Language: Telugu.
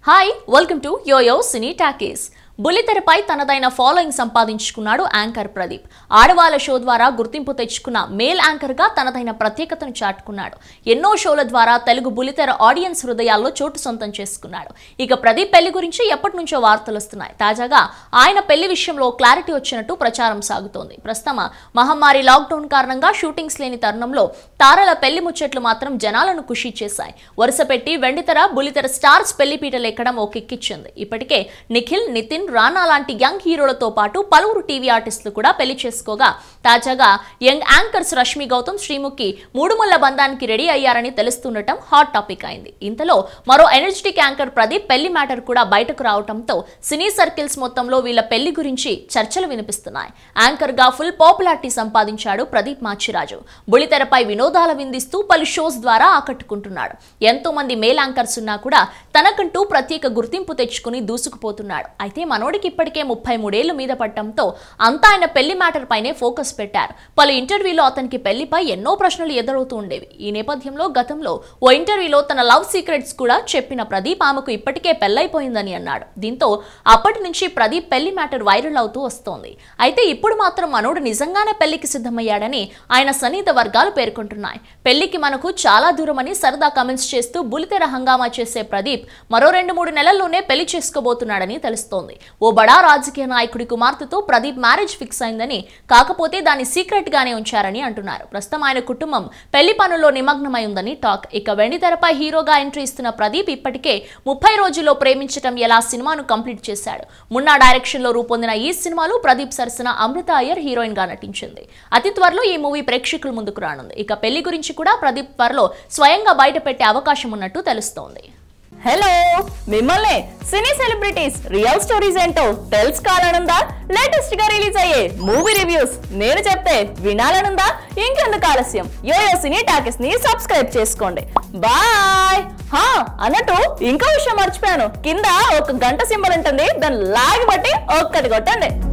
hi welcome to YoYo Cine Talkies బుల్లితెరపై తనదైన ఫాలోయింగ్ సంపాదించుకున్నాడు యాంకర్ ప్రదీప్ ఆడవాళ్ళ షో ద్వారా గుర్తింపు తెచ్చుకున్న మేల్ యాంకర్ గా తనదైన ప్రత్యేకతను చాటుకున్నాడు ఎన్నో షోల ద్వారా తెలుగు బుల్లితెర ఆడియన్స్ హృదయాల్లో చోటు సొంతం చేసుకున్నాడు ఇక ప్రదీప్ పెళ్లి గురించి ఎప్పటి నుంచో వార్తలు వస్తున్నాయి తాజాగా ఆయన పెళ్లి విషయంలో క్లారిటీ వచ్చినట్టు ప్రచారం సాగుతోంది ప్రస్తుతం మహమ్మారి లాక్డౌన్ కారణంగా షూటింగ్స్ లేని తరుణంలో తారల పెళ్లి ముచ్చట్లు మాత్రం జనాలను ఖుషి చేశాయి వరుస పెట్టి వెండితెర బుల్లితెర స్టార్స్ పెళ్లిపీటలు ఎక్కడం ఓ కిక్కిచ్చింది ఇప్పటికే నిఖిల్ నితిన్ రానా లాంటి యంగ్ హీరోలతో పాటు పలువురు టీవీ ఆర్టిస్టులు కూడా పెళ్లి చేసుకోగా తాజాగా యంగ్ యాంకర్స్ రష్మి గౌతమ్ శ్రీముఖి మూడుముళ్ల బంధానికి రెడీ అయ్యారని తెలుస్తుండటం హాట్ టాపిక్ అయింది ఇంతలో మరో ఎనర్జెటిక్ యాంకర్ ప్రదీప్ పెళ్లి మ్యాటర్ కూడా బయటకు రావడంతో సినీ సర్కిల్స్ మొత్తంలో వీళ్ళ పెళ్లి గురించి చర్చలు వినిపిస్తున్నాయి యాంకర్ గా ఫుల్ పాపులారిటీ సంపాదించాడు ప్రదీప్ మాచిరాజు బులితెరపై వినోదాల విందిస్తూ పలు షోస్ ద్వారా ఆకట్టుకుంటున్నాడు ఎంతో మంది మేల్ యాంకర్స్ ఉన్నా కూడా తనకంటూ ప్రత్యేక గుర్తింపు తెచ్చుకుని దూసుకుపోతున్నాడు అయితే మనోడికి ఇప్పటికే ముప్పై మూడేళ్లు మీద పట్టడంతో అంతా ఆయన పెళ్లి మ్యాటర్ పైనే ఫోకస్ పెట్టారు పలు ఇంటర్వ్యూలో అతనికి పెళ్లిపై ఎన్నో ప్రశ్నలు ఎదురవుతూ ఉండేవి ఈ నేపథ్యంలో గతంలో ఓ ఇంటర్వ్యూలో తన లవ్ సీక్రెట్స్ కూడా చెప్పిన ప్రదీప్ ఆమెకు ఇప్పటికే పెళ్లైపోయిందని అన్నాడు దీంతో అప్పటి నుంచి ప్రదీప్ పెళ్లి మ్యాటర్ వైరల్ అవుతూ వస్తోంది అయితే ఇప్పుడు మాత్రం మనోడు నిజంగానే పెళ్లికి సిద్ధమయ్యాడని ఆయన సన్నిహిత వర్గాలు పేర్కొంటున్నాయి పెళ్లికి మనకు చాలా దూరమని సరదా కమెంట్స్ చేస్తూ బులితెర హంగామా చేసే ప్రదీప్ మరో రెండు మూడు నెలల్లోనే పెళ్లి చేసుకోబోతున్నాడని తెలుస్తోంది ఓ బడా రాజకీయ నాయకుడి కుమార్తెతో ప్రదీప్ మ్యారేజ్ ఫిక్స్ అయిందని కాకపోతే దాన్ని సీక్రెట్ గానే ఉంచారని అంటున్నారు ప్రస్తుతం ఆయన కుటుంబం పెళ్లి పనుల్లో నిమగ్నమై ఉందని టాక్ ఇక వెండితెరపై హీరోగా ఎంట్రీ ఇస్తున్న ప్రదీప్ ఇప్పటికే ముప్పై రోజుల్లో ప్రేమించటం ఎలా సినిమాను కంప్లీట్ చేశాడు మున్నా డైరెక్షన్ లో రూపొందిన ఈ సినిమాలో ప్రదీప్ సరసన అమృత అయ్యర్ హీరోయిన్ గా నటించింది అతి త్వరలో ఈ మూవీ ప్రేక్షకుల ముందుకు రానుంది ఇక పెళ్లి గురించి కూడా ప్రదీప్ త్వరలో స్వయంగా బయట పెట్టే అవకాశం ఉన్నట్టు తెలుస్తోంది హలో మిమ్మల్ని సినీ సెలబ్రిటీస్ రియల్ స్టోరీస్ ఏంటో తెలుసుకోవాలనుందా లేటెస్ట్ గా రిలీజ్ అయ్యే మూవీ రివ్యూస్ నేను చెప్తే వినాలనుందా ఇంకెందుకు ఆలస్యం యోయో సినీ టాకెస్ ని సబ్స్క్రైబ్ చేసుకోండి బాయ్ హా అన్నట్టు ఇంకో విషయం మర్చిపోయాను కింద ఒక గంట సింబల్ ఉంటుంది దాన్ని లాగి బట్టి ఒక్కటి కొట్టండి